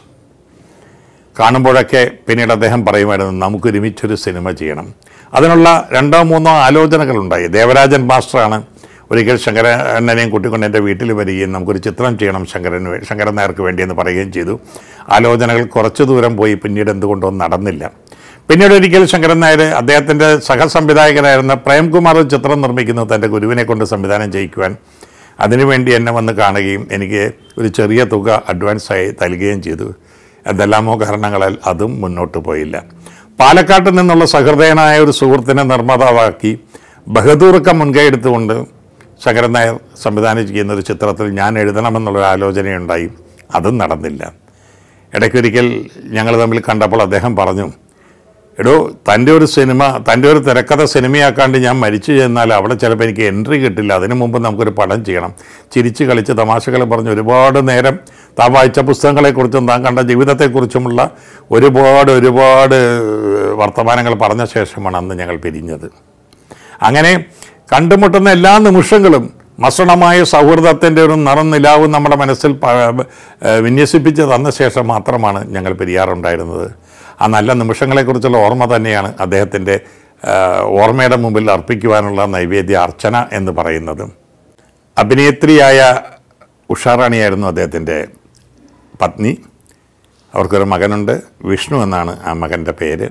കാണുമ്പോഴൊക്കെ പിന്നീട് അദ്ദേഹം പറയുമായിരുന്നു നമുക്ക് ഒരുമിച്ചൊരു സിനിമ ചെയ്യണം അതിനുള്ള രണ്ടോ മൂന്നോ ആലോചനകളുണ്ടായി ദേവരാജൻ മാസ്റ്ററാണ് ഒരിക്കൽ ശങ്കരണ്ണനെയും കൂട്ടിക്കൊണ്ട് എൻ്റെ വീട്ടിൽ വരികയും നമുക്കൊരു ചിത്രം ചെയ്യണം ശങ്കരന് വേ- ശങ്കരൻ നായർക്ക് വേണ്ടിയെന്ന് പറയുകയും ചെയ്തു ആലോചനകൾ കുറച്ചു ദൂരം പോയി പിന്നീട് എന്തുകൊണ്ടൊന്നും നടന്നില്ല പിന്നീട് ഒരിക്കൽ ശങ്കരൻ നായർ അദ്ദേഹത്തിൻ്റെ സഹസംവിധായകനായിരുന്ന പ്രേംകുമാർ ഒരു ചിത്രം നിർമ്മിക്കുന്നു തൻ്റെ ഗുരുവിനെ കൊണ്ട് സംവിധാനം ചെയ്യിക്കുവാൻ അതിനുവേണ്ടി എന്നെ വന്ന് കാണുകയും എനിക്ക് ഒരു ചെറിയ തുക അഡ്വാൻസായി നൽകുകയും ചെയ്തു എന്തെല്ലാമോ കാരണങ്ങളാൽ അതും മുന്നോട്ട് പോയില്ല പാലക്കാട്ട് നിന്നുള്ള സഹൃദയനായ ഒരു സുഹൃത്തിനെ നിർമ്മാതാവാക്കി ബഹദൂർക്ക മുൻകൈ എടുത്തുകൊണ്ട് ശങ്കരൻ നായർ സംവിധാനം ചെയ്യുന്ന ഒരു ചിത്രത്തിൽ ഞാൻ എഴുതണമെന്നുള്ളൊരു ആലോചനയുണ്ടായി അതും നടന്നില്ല ഇടയ്ക്കൊരിക്കൽ ഞങ്ങൾ തമ്മിൽ കണ്ടപ്പോൾ അദ്ദേഹം പറഞ്ഞു എടോ തൻ്റെ ഒരു സിനിമ തൻ്റെ ഒരു തിരക്കഥ സിനിമയാക്കാണ്ട് ഞാൻ മരിച്ചു ചെന്നാൽ അവിടെ ചിലപ്പോൾ എനിക്ക് എൻട്രി കിട്ടില്ല അതിനു മുമ്പ് നമുക്കൊരു പടം ചെയ്യണം ചിരിച്ച് കളിച്ച് തമാശകൾ പറഞ്ഞ് ഒരുപാട് നേരം താൻ വായിച്ച പുസ്തകങ്ങളെക്കുറിച്ചും താൻ കണ്ട ജീവിതത്തെക്കുറിച്ചുമുള്ള ഒരുപാട് ഒരുപാട് വർത്തമാനങ്ങൾ പറഞ്ഞ ശേഷമാണ് അന്ന് ഞങ്ങൾ പിരിഞ്ഞത് അങ്ങനെ കണ്ടുമുട്ടുന്ന എല്ലാ നിമിഷങ്ങളും മസണമായ സൗഹൃദത്തിൻ്റെ ഒരു നിറം നിലാവും നമ്മുടെ മനസ്സിൽ പ- ഏഹ് വിന്യസിപ്പിച്ച് തന്ന ശേഷം മാത്രമാണ് ഞങ്ങൾ പിരിയാറുണ്ടായിരുന്നത് ആ നല്ല നിമിഷങ്ങളെക്കുറിച്ചുള്ള ഓർമ്മ തന്നെയാണ് അദ്ദേഹത്തിൻ്റെ ഏഹ് ഓർമ്മയുടെ മുമ്പിൽ അർപ്പിക്കുവാനുള്ള നൈവേദ്യ അർച്ചന എന്ന് പറയുന്നത് അഭിനേത്രിയായ ഉഷാറാണിയായിരുന്നു അദ്ദേഹത്തിൻ്റെ പത്നി അവർക്കൊരു മകനുണ്ട് വിഷ്ണു എന്നാണ് ആ മകൻ്റെ പേര്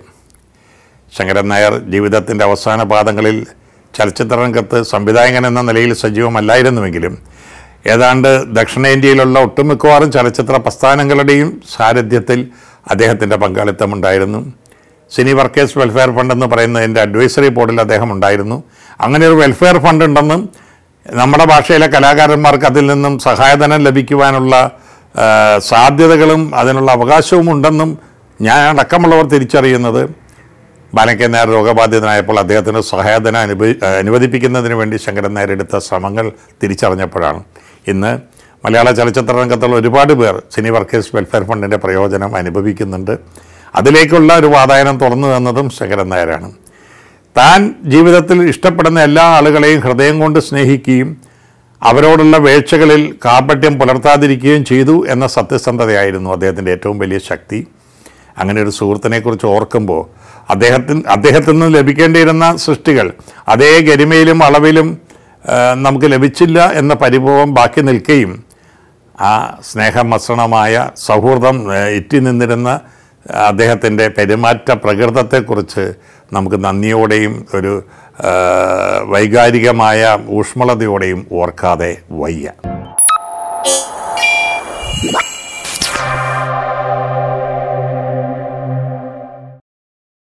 ശങ്കരൻ നായർ ജീവിതത്തിൻ്റെ അവസാന പാദങ്ങളിൽ ചലച്ചിത്ര രംഗത്ത് സംവിധായകൻ എന്ന നിലയിൽ സജീവമല്ലായിരുന്നുവെങ്കിലും ഏതാണ്ട് ദക്ഷിണേന്ത്യയിലുള്ള ഒട്ടുമിക്കവാറും ചലച്ചിത്ര പ്രസ്ഥാനങ്ങളുടെയും സാരഥ്യത്തിൽ അദ്ദേഹത്തിൻ്റെ പങ്കാളിത്തമുണ്ടായിരുന്നു സിനി വർക്കേഴ്സ് വെൽഫെയർ ഫണ്ട് എന്ന് പറയുന്നതിൻ്റെ അഡ്വൈസറി ബോർഡിൽ അദ്ദേഹം ഉണ്ടായിരുന്നു അങ്ങനെ ഒരു വെൽഫെയർ ഫണ്ട് ഉണ്ടെന്നും നമ്മുടെ ഭാഷയിലെ കലാകാരന്മാർക്ക് അതിൽ നിന്നും സഹായധനം ലഭിക്കുവാനുള്ള ആ, സാധ്യതകളും അതിനുള്ള അവകാശവും ഉണ്ടെന്നും ഞാൻ അടക്കമുള്ളവർ തിരിച്ചറിയുന്നത് ബാലൻ നായർ രോഗബാധിതനായപ്പോൾ അദ്ദേഹത്തിന് സഹായധന അനുഭവി അനുവദിപ്പിക്കുന്നതിന് വേണ്ടി ശങ്കരൻ നായർ എടുത്ത ശ്രമങ്ങൾ തിരിച്ചറിഞ്ഞപ്പോഴാണ് ഇന്ന് മലയാള ചലച്ചിത്ര രംഗത്തുള്ള ഒരുപാട് പേർ സിനി വർക്കേഴ്സ് വെൽഫെയർ ഫണ്ടിൻ്റെ പ്രയോജനം അനുഭവിക്കുന്നുണ്ട് അതിലേക്കുള്ള ഒരു വാതായനം തുറന്നു തന്നതും ശങ്കരൻ നായരാണ് താൻ ജീവിതത്തിൽ ഇഷ്ടപ്പെടുന്ന എല്ലാ ആളുകളെയും ഹൃദയം കൊണ്ട് സ്നേഹിക്കുകയും അവരോടുള്ള വേഴ്ചകളിൽ കാപട്യം പുലർത്താതിരിക്കുകയും ചെയ്തു എന്ന സത്യസന്ധതയായിരുന്നു അദ്ദേഹത്തിൻ്റെ ഏറ്റവും വലിയ ശക്തി അങ്ങനെ ഒരു സുഹൃത്തിനെക്കുറിച്ച് ഓർക്കുമ്പോൾ അദ്ദേഹത്തിന് അദ്ദേഹത്തിൽ നിന്ന് ലഭിക്കേണ്ടിയിരുന്ന സൃഷ്ടികൾ അതേ ഗരിമയിലും അളവിലും ആ, നമുക്ക് ലഭിച്ചില്ല എന്ന പരിഭവം ബാക്കി നിൽക്കുകയും ആ സ്നേഹമസണമായ സൗഹൃദം ആ, ഇറ്റി നിന്നിരുന്ന അദ്ദേഹത്തിൻ്റെ പെരുമാറ്റ പ്രകൃതത്തെക്കുറിച്ച് നമുക്ക് നന്ദിയോടെയും ഒരു ആ, വൈകാരികമായ ഊഷ്മളതയോടെയും ഓർക്കാതെ വയ്യ